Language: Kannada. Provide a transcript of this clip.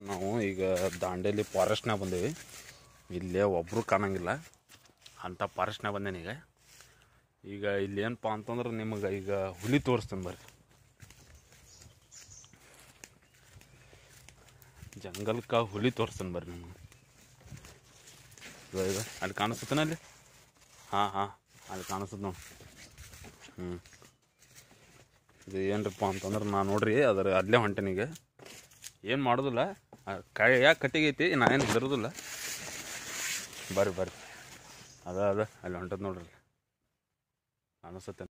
ನಾವು ಈಗ ದಾಂಡೇಲಿ ಫಾರೆಸ್ಟ್ನಾಗ ಬಂದೇವಿ ಇಲ್ಲೇ ಒಬ್ಬರು ಕಾಣಂಗಿಲ್ಲ ಅಂಥ ಫಾರೆಸ್ಟ್ನಾಗ ಬಂದೇನೆ ಈಗ ಈಗ ಇಲ್ಲಿ ಏನಪ್ಪ ಅಂತಂದ್ರೆ ನಿಮಗೆ ಈಗ ಹುಲಿ ತೋರಿಸ್ತೇನೆ ಬರ್ರಿ ಜಂಗಲ್ಕ ಹುಲಿ ತೋರಿಸ್ತೇನೆ ಬರ್ರಿ ನಿಮಗೆ ಇದು ಅಲ್ಲಿ ಕಾಣಿಸ್ತೇನೆ ಅಲ್ಲಿ ಹಾಂ ಹಾಂ ಅಲ್ಲಿ ಕಾಣಿಸ್ತದೆ ನೋಡಿ ಹ್ಞೂ ಇದು ಏನರಪ್ಪ ಅಂತಂದ್ರೆ ನಾ ನೋಡ್ರಿ ಅದರ ಅಲ್ಲೇ ಹೊಂಟೇನೀಗ ಏನು ಮಾಡೋದಿಲ್ಲ ಕೈಯಾಗ ಕಟ್ಟಿಗೆ ಐತಿ ನಾ ಏನು ಬರೋದಿಲ್ಲ ಬರ್ರಿ ಬರ್ರಿ ಅದ ಅದ ಅಲ್ಲಿ ಹೊಂಟದ ನೋಡ್ರಿ ಅನಿಸುತ್ತೆ